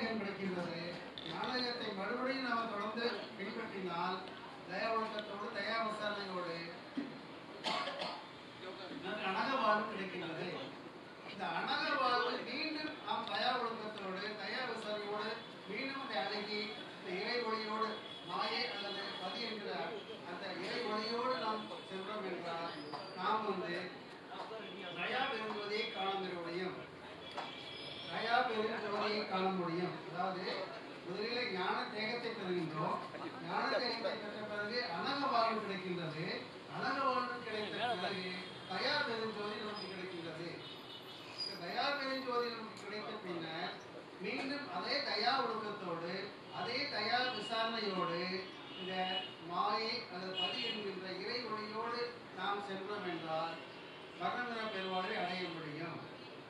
ஞானதேகம் கிடைக்கின்றது ஞானதேகத்தை மறுபடியும் நாம் தொடர்ந்து பின்பற்றினால் தயா ஒழுக்கத்தோடு தயா விசாரணையோடு நமக்கு அனக வாழ்வு கிடைக்கின்றது இந்த அனக வாழ்வு மீண்டும் நாம் தயா ஒழுக்கத்தோடு தயா விசாரணையோடு மீண்டும் அதை அணுகி இந்த இறை ஒளியோடு மாயை அல்லது பதி என்கிற அந்த இறை ஒளியோடு நாம் சென்றோம் என்றால் நாம் வந்து தயா பெருங்குவதை காண முடியும் தயா பெருங்குவதை காண முடியும் அதாவது முதலில் ஞான தேகத்தை பெறுகின்றோம் ஞான தேகத்தை பெற்ற பிறகு அனக வாழ்வு கிடைக்கின்றது அனக வாழ்வு கிடைத்த பிறகு தயா பெருஞ்சோதி நமக்கு கிடைக்கின்றது இந்த தயா பெருஞ்சோதி நமக்கு கிடைத்த பின்னர் மீண்டும் அதே தயா ஒழுக்கத்தோடு அதே தயா விசாரணையோடு இந்த மாயை அல்லது பதி என்கின்ற இறை ஒளியோடு நாம் சென்றோம் என்றால் மரணமிர பெருவாழ்வை அடைய முடியும்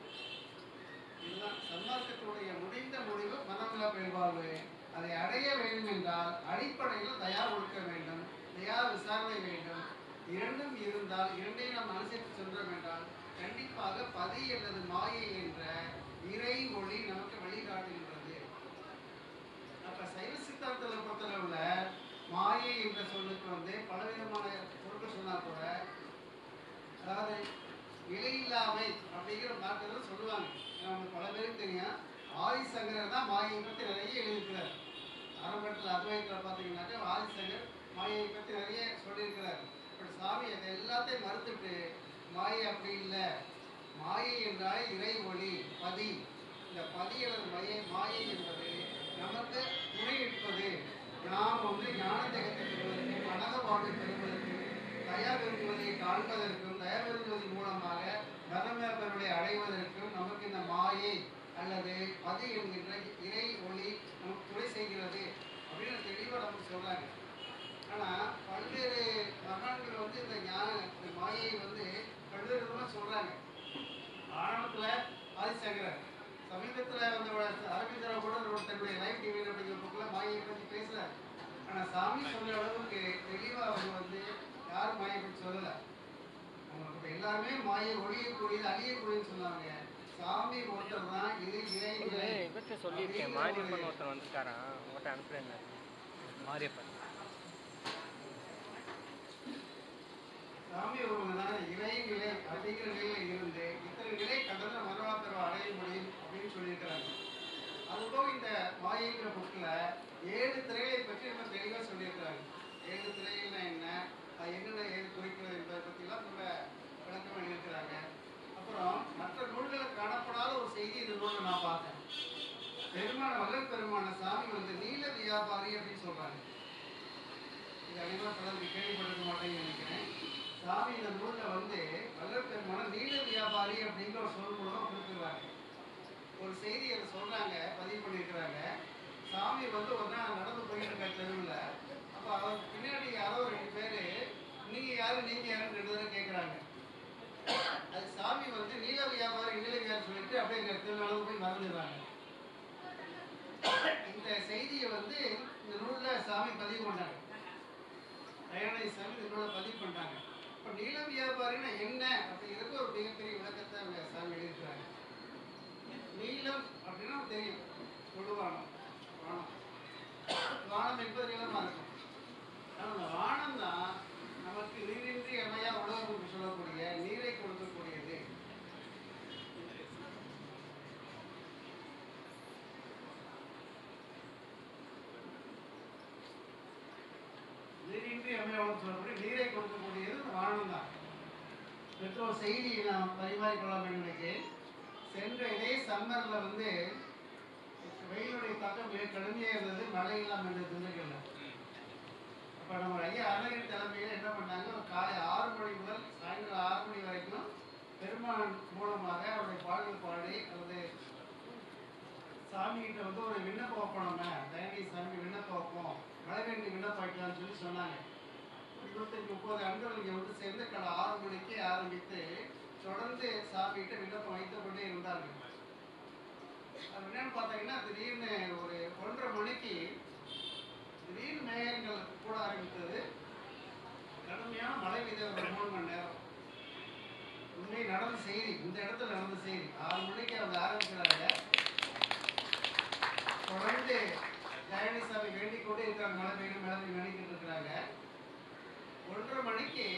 இதுதான் சன்மார்க்கத்துடைய முடிந்த முடிவு மனமில பெருவாழ்வு அதை அடைய வேண்டும் என்றால் அடிப்படையில் தயா ஒழுக்க வேண்டும் தயா விசாரணை வேண்டும் இரண்டும் இருந்தால் இரண்டையும் நாம் அனுசரித்து சென்றோம் என்றால் கண்டிப்பாக பதி அல்லது மாயை என்ற இறை ஒளி நமக்கு வழிகாட்டுகின்றது அப்ப சைவ சித்தாந்தத்தை பொறுத்தளவுல மாயை என்ற சொல்லுக்கு வந்து பலவிதமான பொருட்கள் சொன்னா கூட அதாவது நிலையில்லாமை அப்படிங்கிற வார்த்தைகள் சொல்லுவாங்க நமக்கு பல பேருக்கு தெரியும் ஆதிசங்கரர் தான் மாயை பற்றி நிறைய எழுதியிருக்கிறார் ஆரம்பத்தில் அத்வைத்தில் பார்த்தீங்கன்னாக்கா ஆதிசங்கர் மாயை பற்றி நிறைய சொல்லியிருக்கிறார் பட் சாமி அதை எல்லாத்தையும் மறுத்துட்டு மாயை அப்படி இல்லை மாயை என்றால் இறை ஒளி பதி இந்த பதி அல்லது மைய மாயை என்பது நமக்கு துணை நிற்பது நாம் வந்து ஞான ஜெகத்தை பெறுவதற்கு மனத வாழ்வை பெறுவதற்கு தயா விரும்புவதை காண்பதற்கும் தயா விரும்புவதன் மூலமாக தர்மபெருளை அடைவதற்கும் நமக்கு இந்த மாயை அல்லது பதி என்கின்ற இறை ஒளி நமக்கு துணை செய்கிறது அப்படின்னு தெளிவாக நமக்கு சொல்றாங்க ஆனா பல்வேறு மகான்கள் வந்து இந்த ஞான இந்த மாயை வந்து பல்வேறு விதமாக சொல்றாங்க ஆரம்பத்துல ஆதிசங்கரர் சமீபத்துல வந்து அரவிந்தரா கூட ஒரு தன்னுடைய லைவ் டிவி அப்படிங்கிற புக்கில் மாயை பற்றி பேசுறாரு ஆனா சாமி சொல்ற அளவுக்கு தெளிவா அவங்க வந்து யாரும் மாயை பற்றி சொல்லல அவங்க இப்ப எல்லாருமே மாயை ஒழியக்கூடியது அழியக்கூடியதுன்னு சொன்னாங்க சாமி ஒருத்தர் தான் இது இறை நிலை இவர்கிட்ட சொல்லியிருக்கேன் மாரியப்பன் ஒருத்தர் வந்துருக்காரான் உங்கள்கிட்ட அனுப்புறேன் மாரியப்பன் சாமி ஒருவங்கதான் இறை நிலை அப்படிங்கிற நிலையில இருந்து இத்தனை நிலை கடந்த மனவா பெறவா அடைய முடியும் அப்படின்னு சொல்லியிருக்கிறாங்க அதுபோக இந்த மாயைங்கிற புக்கில் ஏழு திரைகளை பற்றி நம்ம தெளிவாக சொல்லியிருக்கிறாங்க ஏழு திரைகள்னா என்ன அது என்னென்ன ஏழு குறிக்கிறது என்பதை பற்றிலாம் ரொம்ப விளக்கமாக எழுதியிருக்கிறாங்க அப்புறம் மற்ற நூல்களில் காணப்படாத ஒரு செய்தி இந்த நூலில் நான் பார்த்தேன் பெருமான வல்லல் பெருமான சாமி வந்து நீல வியாபாரி அப்படின்னு சொல்றாங்க இது அதிகமாக பலருக்கு கேள்விப்பட்டிருக்க மாட்டேன்னு நினைக்கிறேன் சாமி இந்த நூலில் வந்து வல்லல் பெருமான நீல வியாபாரி அப்படிங்கிற ஒரு சொல் மூலமாக கொடுத்துருவாங்க ஒரு செய்தி அதை சொல்றாங்க பதிவு பண்ணியிருக்கிறாங்க சாமி வந்து ஒரு நாள் நடந்து போயிட்டு இருக்க தெருவில் அப்போ அவர் பின்னாடி யாரோ ரெண்டு பேர் நீங்க யாரு நீங்க யாருன்னு ரெண்டு பேரும் கேட்குறாங்க அது சாமி வந்து நீல வியாபாரி நீல வியாபாரி சொல்லிட்டு அப்படியே இந்த தெருவில் நடந்து போய் மறந்துடுறாங்க இந்த செய்தியை வந்து இந்த நூலில் சாமி பதிவு பண்ணாங்க தயாநிதி சாமி இந்த நூலை பதிவு பண்ணாங்க இப்போ நீல வியாபாரின்னா என்ன அப்படிங்கிறது ஒரு மிகப்பெரிய விளக்கத்தை அவங்க சாமி எழுதியிருக்கிறாங்க நீலம் அப்படின்னா தெரியும் தொழுவானம் வானம் வானம் என்பது நீளமா இருக்கும் ஆனா அந்த வானம் தான் நமக்கு நீரின்றி அமையா உலகம் என்று சொல்லக்கூடிய நீரை கொடுக்கக்கூடியது நீரின்றி அமையாவும் சொல்லக்கூடிய நீரை கொடுக்கக்கூடியது இந்த வானம் தான் மற்றொரு செய்தி நான் பரிமாறிக்கொள்ள வேண்டும் நினைக்கிறேன் சென்ற இதே சம்மர்ல வந்து வெயிலுடைய தாக்கம் மிக கடுமையாக இருந்தது மழை இல்லாமல் இருந்தது திண்டுக்கல்ல அப்போ நம்ம ஐயா அருணகிரி தலைமையில் என்ன பண்ணாங்க ஒரு காலை ஆறு மணி முதல் சாயந்தரம் ஆறு மணி வரைக்கும் பெருமான் மூலமாக அவருடைய பாடல் பாடி அல்லது சாமி கிட்ட வந்து ஒரு விண்ணப்பம் வைப்போம் நம்ம தயனி சாமி விண்ணப்பம் வைப்போம் மழை வேண்டி விண்ணப்பம் வைக்கலாம்னு சொல்லி சொன்னாங்க இருபத்தஞ்சு முப்பது அன்பர்கள் இங்கே வந்து சேர்ந்து கடை ஆறு மணிக்கு ஆரம்பித்து தொடர்ந்து சாமிகிட்ட விண்ணப்பம் வைத்துக் கொண்டே இருந்தார்கள் அது என்னன்னு பார்த்தீங்கன்னா திடீர்னு ஒரு ஒன்றரை மணிக்கு திடீர்னு மேகங்கள் கூட ஆரம்பித்தது கடுமையான மழை பெய்த ஒரு மூணு மணி நேரம் உண்மை நடந்த செய்தி இந்த இடத்துல நடந்த செய்தி ஆறு மணிக்கு அவங்க ஆரம்பிக்கிறாங்க இருக்கிறாங்க மழை பெய்யணும் மழை பெய்யும் நினைக்கிட்டு இருக்கிறாங்க ஒன்றரை மணிக்கு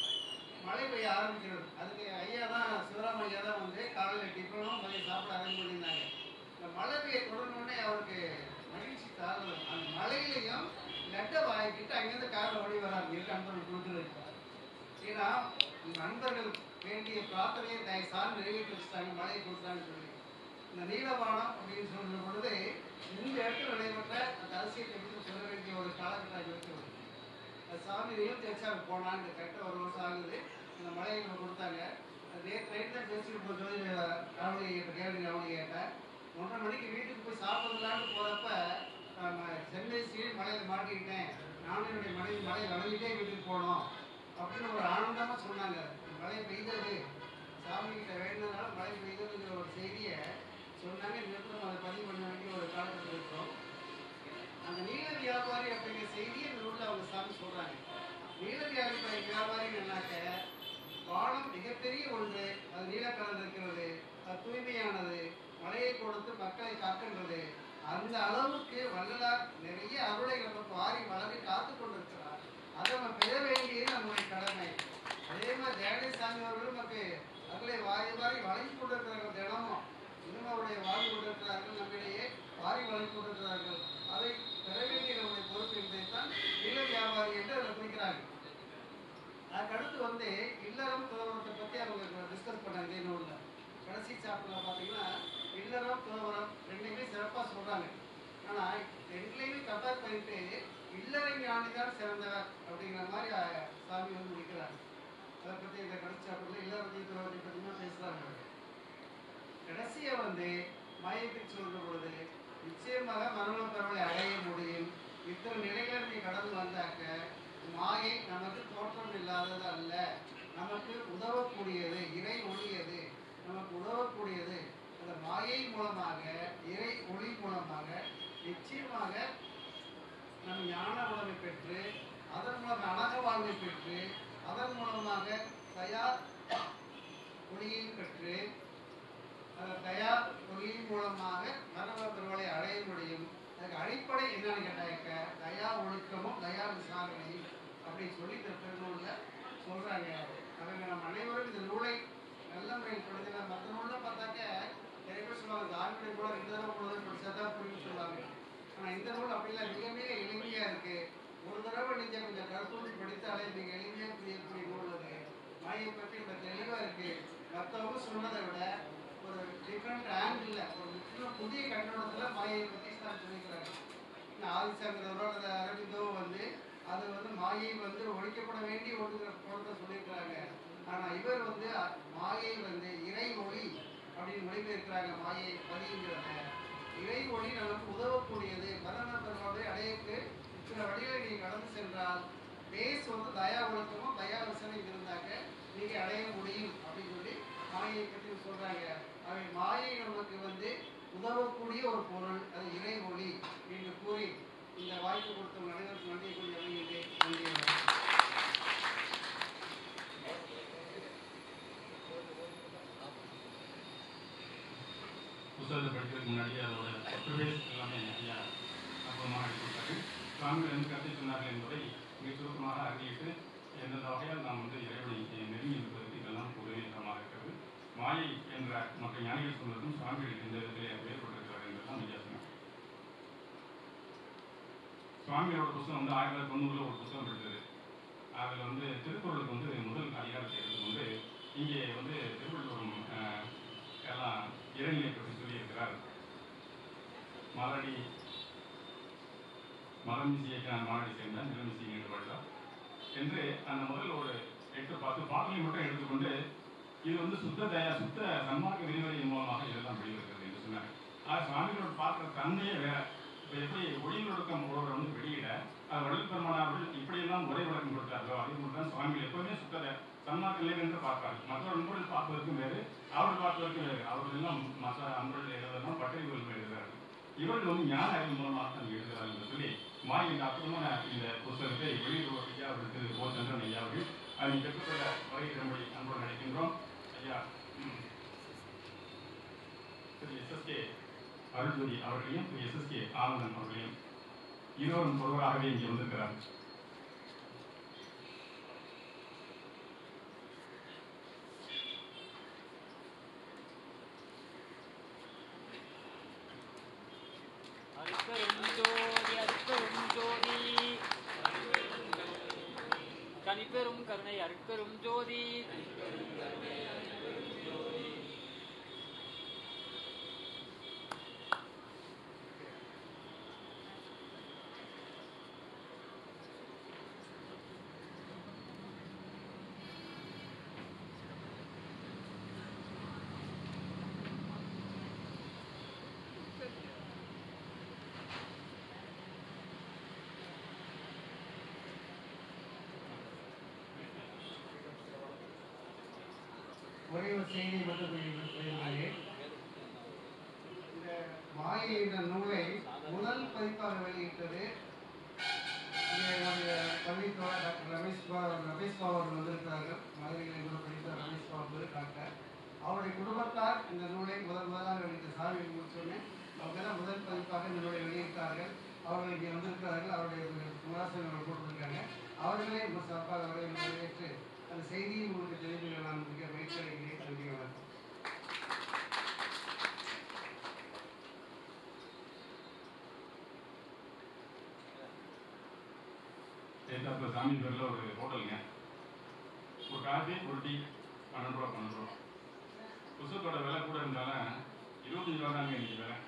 மழை பெய்ய ஆரம்பிக்கிறது அதுக்கு ஐயா தான் சிவராம ஐயா தான் வந்து காலையில் டிஃபனும் மதியம் சாப்பிட அரேஞ்ச் பண்ணியிருந்தாங்க இந்த மழை பெய்ய தொடர்ந்தோடனே அவருக்கு மகிழ்ச்சி தாழ்வு அந்த மழையிலையும் லெட்டை வாங்கிக்கிட்டு அங்கேருந்து காரில் ஓடி வராங்க இருக்கு அன்பர்கள் கொடுத்துருக்கு ஏன்னா நண்பர்கள் வேண்டிய பிரார்த்தனையை தயவு சார்ந்து நிறைவேற்றி வச்சுட்டாங்க மழையை கொடுத்தாங்கன்னு சொல்லி இந்த நீலவானம் அப்படின்னு சொல்ற பொழுது இந்த இடத்துல நடைபெற்ற அந்த அரசியல் எப்படி சொல்ல வேண்டிய ஒரு காலகட்டம் இருக்கிறது அது சாமி நிகழ்ச்சி வச்சாங்க போனான்னு கரெக்டாக ஒரு வருஷம் ஆகுது இந்த மழையை நம்ம கொடுத்தாங்க அது நேற்று நைட் தான் பேசிட்டு போய் ஜோதி ராவணி கேட்ட கேள்வி ராவணி கேட்டேன் ஒன்றரை மணிக்கு வீட்டுக்கு போய் சாப்பிடலான்னு போகிறப்ப சென்னை சீல் மலையில் மாட்டிக்கிட்டேன் நானும் என்னுடைய மனைவி மழை வளர்ந்துட்டே வீட்டுக்கு போனோம் அப்படின்னு ஒரு ஆனந்தமாக சொன்னாங்க மழை பெய்தது சாமி கிட்ட வேண்டியதுனால மழை பெய்ததுங்கிற ஒரு செய்தியை சொன்னாங்க இந்த இடத்துல நம்ம அதை பதிவு பண்ண வேண்டிய ஒரு காலகட்டத்தில் இருக்கிறோம் அந்த நீல வியாபாரி அப்படிங்கிற செய்தியை இந்த நூலில் அவங்க சாமி சொல்றாங்க நீல வியாபாரி வியாபாரின்னாக்க வானம் மிகப்பெரிய ஒன்று அது நீல கலர் இருக்கிறது அது தூய்மையானது மழையை கொடுத்து மக்களை காக்கின்றது அந்த அளவுக்கு வள்ளலார் நிறைய அருளை நமக்கு வாரி வளரி காத்து கொண்டிருக்கிறார் அதை நம்ம பெற வேண்டியது நம்முடைய கடமை அதே மாதிரி ஜெயலலிதாமி அவர்களும் நமக்கு அருளை வாரி வாரி வழங்கி கொண்டிருக்கிறார்கள் தினமும் இன்னும் அவருடைய வாழ்ந்து கொண்டிருக்கிறார்கள் நம்மிடையே வாரி வழங்கி கொண்டிருக்கிறார்கள் அதை பெற வேண்டிய நம்முடைய பொறுப்பு என்பதைத்தான் நீல வியாபாரி என்று அதை குறிக்கிறார்கள் அதுக்கடுத்து வந்து இல்லறம் துறவரத்தை பற்றி அவங்க டிஸ்கஸ் பண்ணாங்க இந்த நூலில் கடைசி சாப்டரில் பார்த்தீங்கன்னா இல்லறம் துறவரம் ரெண்டையுமே சிறப்பாக சொல்கிறாங்க ஆனால் ரெண்டுலேயுமே கம்பேர் பண்ணிட்டு இல்லறை ஞானி தான் சிறந்தவர் அப்படிங்கிற மாதிரி அஹ், சாமி வந்து முடிக்கிறாங்க அதை பற்றி இந்த கடைசி சாப்டரில் இல்லறத்தை துறவரத்தை பற்றி தான் பேசுகிறாங்க கடைசியை வந்து மாயத்துக்கு சொல்ற பொழுது நிச்சயமாக மரண பரவலை அடைய முடியும் இத்தனை நிலைகளை நீ கடந்து வந்தாக்க மாயை நமக்கு தோற்றம் இல்லாதது அல்ல நமக்கு உதவக்கூடியது இறை ஒளியது நமக்கு உதவக்கூடியது அந்த மாயை மூலமாக இறை ஒளி மூலமாக நிச்சயமாக நம் ஞான உணவை பெற்று அதன் மூலம் அழக வாழ்வை பெற்று அதன் மூலமாக தயார் ஒளியையும் பெற்று அந்த தயார் ஒளியின் மூலமாக மரண பெருவலை அடைய முடியும் அதுக்கு அடிப்படை என்னன்னு கேட்டாக்க தயா ஒழுக்கமும் தயா விசாரணையும் அப்படின்னு சொல்லி இந்த பெருநூலில் சொல்றாங்க அவங்க நம்ம அனைவரும் இந்த நூலை நல்ல முறையில் படிக்கலாம் மற்ற நூலில் பார்த்தாக்க நிறைய பேர் சொல்லுவாங்க இந்த ஆண்களை கூட ரெண்டு தடவை மூணு தடவை படிச்சா தான் புரியும் சொல்லுவாங்க ஆனால் இந்த நூல் அப்படிலாம் மிக மிக எளிமையாக இருக்கு ஒரு தடவை நீங்கள் கொஞ்சம் கருத்தூண்டி படித்தாலே மிக எளிமையாக புரியக்கூடிய நூல் அது மாயை பற்றி ரொம்ப தெளிவாக இருக்கு மற்றவங்க சொன்னதை விட ஒரு டிஃப்ரெண்ட் ஆங்கிளில் ஒரு முற்றிலும் புதிய கண்ணோட்டத்தில் மாயை பற்றி தான் சொல்லிக்கிறாங்க இன்னும் ஆதிசங்கரவரோ அல்லது அரவிந்தோ வந்து அது வந்து மாயை வந்து ஒழிக்கப்பட வேண்டிய ஒன்றுங்கிற கோணத்தை சொல்லியிருக்கிறாங்க ஆனால் இவர் வந்து அ- மாயை வந்து இறை ஒளி அப்படின்னு மொழிபெயர்க்கிறாங்க மாயை பதிங்கிறத இறை ஒளி நமக்கு உதவக்கூடியது மரண பெருமாளை அடையக்கு இத்தனை வழிகளை நீங்கள் கடந்து சென்றால் பேஸ் வந்து தயா ஒழுக்கமும் தயா விசனை இருந்தாக்க நீங்க அடைய முடியும் அப்படின்னு சொல்லி மாயை பற்றி சொல்றாங்க அவை மாயை நமக்கு வந்து உதவக்கூடிய ஒரு பொருள் அது இறை ஒளி என்று கூறி இந்த வாய்ப்பு கொடுத்த அனைவருக்கும் நன்றி கூறி அமைகின்றேன் நன்றி வணக்கம். புத்தகத்தை படிக்கிறதுக்கு முன்னாடியே அதோட ப்ரிவேஸ் எல்லாமே ஐயா அற்புதமாக எடுத்துருக்காரு சுவாமிகள் எந்த கருத்தை சொன்னார்கள் என்பதை மிக சுருக்கமாக அறிவிட்டு எந்தெந்த வகையால் நாம் வந்து இறைவனை நெருங்கி இருப்பதற்கு இதெல்லாம் உதவிகரமாக இருக்கிறது மாயை என்ற மற்ற ஞானிகள் சொன்னதும் சுவாமிகள் எந்த விதத்திலே வேறுபட்டிருக்கிறார் என்பதுதான் வித்தியாசம் சுவாமியோட புத்தகம் வந்து ஆயிரத்தி தொள்ளாயிரத்தி தொண்ணூறுல ஒரு புத்தகம் எடுத்தது அதில் வந்து திருக்குறளுக்கு வந்து முதல் அதிகாரத்தை எடுத்து வந்து இங்கே வந்து திருவள்ளுவரும் அஹ், எல்லாம் இறைநிலை பற்றி சொல்லியிருக்கிறார் மலடி மலமிசையை நான் மாரடி சேர்ந்தேன் நிலமிசை ஈடுபட்டார் என்று அந்த முதல் ஒரு எட்டு பத்து பாடலை மட்டும் எடுத்துக்கொண்டு இது வந்து சுத்த தயா சுத்த சன்மார்க்க விரிவுரையின் மூலமாக இதெல்லாம் வெளியிருக்கிறது என்று சொன்னார் ஆக சுவாமிகளோட பார்க்குற தன்மையே வேற இப்போ எப்படி ஒளியில் ஒடுக்கம் ஒருவர் வந்து வெளியிட அது வடல் பெருமானார்கள் இப்படியெல்லாம் ஒரே விளக்கம் கொடுத்தார்களோ அதே போல தான் சுவாமிகள் எப்பவுமே சுத்த சன்மார்க்க நிலை என்று பார்ப்பார்கள் மற்ற அன்பர்கள் பார்ப்பதற்கும் வேறு அவர்கள் பார்ப்பதற்கும் வேறு அவர்கள் எல்லாம் மற்ற அன்பர்கள் எழுதலாம் பட்டறிவுகள் எழுதுகிறார்கள் இவர்கள் வந்து ஞான அறிவு மூலமாக தான் எழுதுகிறார்கள் என்று சொல்லி மாய் என்ற அற்புதமான இந்த புத்தகத்தை வெளியிடுவோர் ஐயா அவர்களுக்கு ஓ சந்திரன் ஐயா அவர்கள் அதை பெற்றுக்கொள்ள வருகிறபடி அன்போடு நினைக்கின்றோம் ஐயா ம், திரு எஸ்எஸ்கே அருள்ஜோதி அவர்களையும் திரு எஸ்எஸ்கே ஆனந்தன் அவர்களையும் இருவரும் ஒருவராகவே இங்கே வந்திருக்கிறார் அருட்பெரும் ஜோதி அருட்பெரும் ஜோதி தனிப்பெரும் கருணை அருட்பெரும் ஜோதி ஒரே ஒரு செய்தி மட்டும் சொல்லியிருக்கிறேன் இந்த மாயை என்ற நூலை முதல் பதிப்பாக வெளியிட்டது இங்கே என்னுடைய பள்ளித்தோழர் டாக்டர் ரமேஷ் பா ரமேஷ் பாபு அவர்கள் வந்திருக்கிறார்கள் மதுரையில் இருந்து படித்த ரமேஷ் பாபு டாக்டர் அவருடைய குடும்பத்தார் இந்த நூலை முதல் முதலாக வெளியிட்ட சாமி முடிச்சோடனே அவங்க தான் முதல் பதிப்பாக இந்த நூலை வெளியிட்டார்கள் அவர்கள் இங்கே வந்திருக்கிறார்கள் அவருடைய விமர்சனங்களை போட்டிருக்காங்க அவர்களே ரொம்ப சிறப்பாக அவரை வரவேற்று அந்த செய்தியை உங்களுக்கு தெரிந்து நான் மிக மகிழ்ச்சி அடைகிறேன் நன்றி வணக்கம் சேத்தாப்புல சாமி பேரில் ஒரு ஹோட்டலுங்க ஒரு காஃபி ஒரு டீ பன்னெண்டு ரூபா பன்னெண்டு ரூபா புத்தகத்தோட விலை கூட இருந்தாலும் இருபத்தஞ்சு ரூபா தாங்க இன்னைக்கு விலை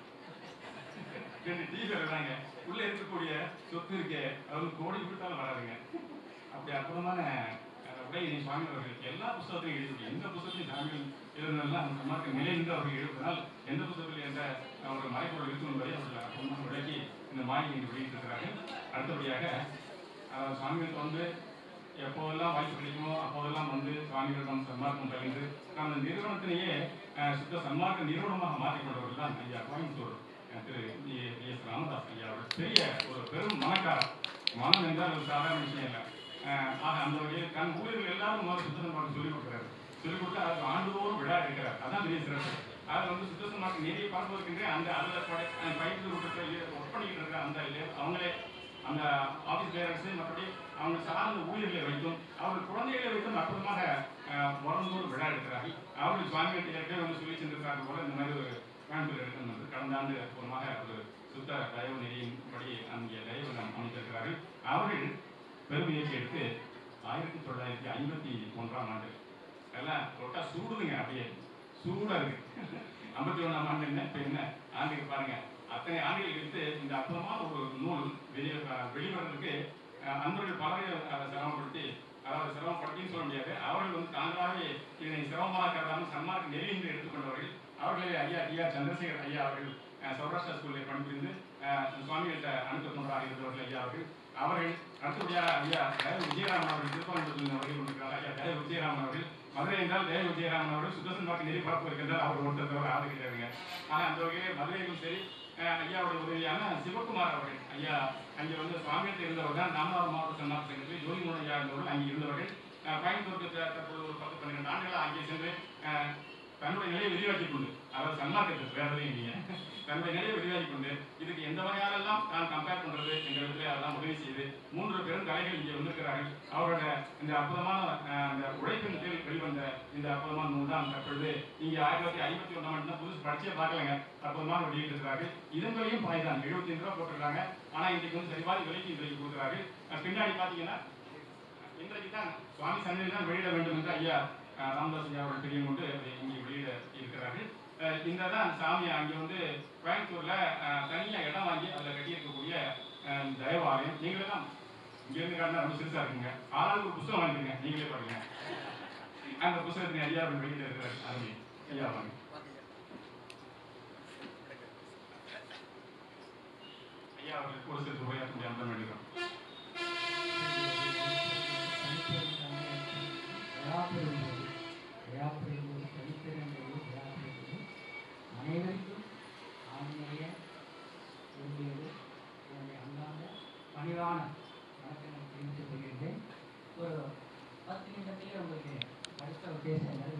ரெண்டு டீ விலை தாங்க உள்ள இருக்கக்கூடிய சொத்து இருக்கே அது கோடி கொடுத்தாலும் வராதுங்க அப்படி அற்புதமான அஹ், உடையினை சுவாமி அவர்கள் எல்லா புத்தகத்தையும் எழுதி எந்த புத்தகத்தையும் சாமி எழுதுனதெல்லாம் அந்த சமாளிக்க நிலை நின்று அவர்கள் எழுதினால் எந்த புத்தகத்தில் எந்த அஹ், ஒரு மறைப்பொருள் இருக்கும் என்பதை அவர்கள் அற்புதமாக விளக்கி இந்த மாயை இன்று வெளியிட்டிருக்கிறார்கள் அடுத்தபடியாக அஹ், சுவாமிகளுக்கு வந்து எப்போதெல்லாம் வாய்ப்பு கிடைக்குமோ அப்போதெல்லாம் வந்து சுவாமிகளிடம் சன்மார்க்கம் கலைந்து நாம் இந்த நிறுவனத்திலேயே அஹ், சுத்த சன்மார்க்க நிறுவனமாக மாற்றிக்கொண்டவர்கள் தான் ஐயா கோயம்புத்தூர் அஹ், திரு இ- எஸ் ராமதாஸ் ஐயா அவர்கள் பெரிய ஒரு பெரும் மனக்காரர் மனம் என்றால் ஒரு சாதாரண விஷயம் இல்லை அஹ், ஆக அந்த வகையில் தன் ஊழியர்கள் எல்லாரும் முதல்ல சுத்த சன்மார்க்கம் சொல்லிக் கொடுக்குறாரு சொல்லிக் கொடுத்து அதுக்கு ஆண்டுதோறும் விழா இருக்கிறார் அதான் பெரிய சிறப்பு அதில் வந்து சுத்த சன்மார்க்கம் நிறைய பார்ப்பதற்கின்றே அந்த அதில் படை அஹ், பயிற்சி கொடுக்குற ஒர்க் பண்ணிக்கிட்டு இருக்கிற அந்த லே- அவங்களே அந்த ஆபீஸ் பேரண்ட்ஸு மற்றபடி அவங்க சார்ந்த ஊழியர்களை வைத்தும் அவர்கள் குழந்தைகளை வைத்தும் அற்புதமாக அஹ், வருடந்தோறும் விழா எடுக்கிறார்கள் அவர்கள் சுவாமிகிட்ட ஏற்கனவே வந்து சொல்லி சென்றிருக்கிறார்கள் போல இந்த மாதிரி ஒரு கோயம்புத்தூர் எடுக்கணும் கடந்த ஆண்டு அற்புதமாக ஒரு சுத்த தயவு நெறியின்படி அங்கே தயவு நாம் அமைத்திருக்கிறார்கள் அவர்கள் பெருமையை எடுத்து ஆயிரத்தி தொள்ளாயிரத்தி ஐம்பத்தி ஒன்றாம் ஆண்டு எல்லாம் தொட்டா சூடுதுங்க அப்படியே சூடா இருக்கு ஐம்பத்தி ஒன்றாம் ஆண்டு என்ன இப்ப என்ன ஆண்டுக்கு பாருங்க அத்தனை ஆண்டுகள் எடுத்து இந்த அற்புதமான ஒரு நூல் வெளியே வெளிவரதுக்கு அஹ், அன்பர்கள் பலரை அதை சிரமப்படுத்தி அதாவது சிரமப்படுத்தின்னு சொல்ல முடியாது அவர்கள் வந்து தாங்களாகவே இதனை சிரமமாக கருதாமல் சன்மார்க்க நெறி என்று எடுத்துக்கொண்டவர்கள் அவர்களே ஐயா டி ஆர் சந்திரசேகர் ஐயா அவர்கள் அஹ், சௌராஷ்டிரா ஸ்கூலில் பணிபுரிந்து அஹ், சுவாமிகிட்ட அனுப்ப தொண்டராக இருந்தவர்கள் ஐயா அவர்கள் அவர்கள் அடுத்தபடியாக ஐயா தேவ விஜயராமன் அவர்கள் திருப்பரங்குன்றத்தில் அவர்கள் கொண்டிருக்கிறார் ஐயா தேவ விஜயராமன் அவர்கள் மதுரை என்றால் தேவ விஜயராமன் அவர்கள் சுத்தசன் பார்க்க நெறி பரப்பு இருக்கின்றார் அவர் ஒருத்தர் தவிர ஆள் கிடையாதுங்க ஆனால் அந்த வகையில் மதுரையிலும் சரி அஹ், ஐயாவுடைய உதவியான சிவகுமார் அவர்கள் ஐயா அங்கே வந்து சுவாமியத்தில் இருந்தவர் தான் ராமநாதபுரம் மாவட்ட சன்னார் சென்று ஜோதிமோகன் ஐயா இருந்தவர்கள் அங்கே இருந்தவர்கள் அஹ், கோயம்புத்தூருக்கு த- தற்போது ஒரு பத்து பன்னிரெண்டு ஆண்டுகளாக அங்கே சென்று அஹ், தன்னுடைய நிலையை விரிவாக்கிக் கொண்டு அதாவது சன்மார்க்கத்துக்கு வேற எதுவும் இல்லைங்க தன்னுடைய நிலையை விரிவாக்கிக் கொண்டு இதுக்கு எந்த வகையாலெல்லாம் தான் கம்பேர் பண்றது எங்க இடத்துல அதெல்லாம் உதவி செய்து மூன்று பெரும் கலைகள் இங்கே வந்திருக்கிறார்கள் அவரோட இந்த அற்புதமான அஹ், அந்த உழைப்பின் கீழ் வெளிவந்த இந்த அற்புதமான நூல் தான் தற்பொழுது இங்கே ஆயிரத்தி தொள்ளாயிரத்தி ஐம்பத்தி ஒன்றாம் ஆண்டு தான் புதுசு படிச்சே பார்க்கலங்க அற்புதமாக வெளியிட்டிருக்கிறார்கள் இதன் விலையும் பாய்தான் எழுபத்தி ரூபா போட்டிருக்காங்க ஆனா இன்றைக்கு வந்து சரிபாதி விலைக்கு இன்றைக்கு கொடுக்குறார்கள் அஹ், பின்னாடி பாத்தீங்கன்னா இன்றைக்கு தான் சுவாமி சன்னதியில் தான் வெளியிட வேண்டும் என்று ஐயா அஹ், ராமதாஸ் ஐயா அவர்கள் தெரியும் கொண்டு அதை இங்கே வெளியிட இருக்கிறார்கள் அஹ், இந்த தான் சாமி அங்கே வந்து கோயம்புத்தூர்ல அஹ், தனியா இடம் வாங்கி அதில் கட்டியிருக்கக்கூடிய அஹ், தேவாலயம் நீங்களே தான் இங்க இருந்து காட்டினா ரொம்ப சிறுசா இருக்குங்க ஆளாளுக்கு ஒரு புத்தகம் வாங்கிருங்க நீங்களே பாருங்க அந்த புத்தகத்தின் ஐயா அவர்கள் வெளியிட இருக்கிறார் அருமை ஐயா வாங்க ஐயா அவர்களுக்கு ஒரு சிறு உரையாற்ற முடியாமல் வேண்டுகிறோம் அனைவருக்கும் ஆண்மைய உறுதியோடு என்னுடைய அன்பான பணிவான வணக்கங்களை தெரிவித்துக் கொள்கின்றேன் ஒரு பத்து நிமிடத்திலே உங்களுக்கு அடுத்த பேச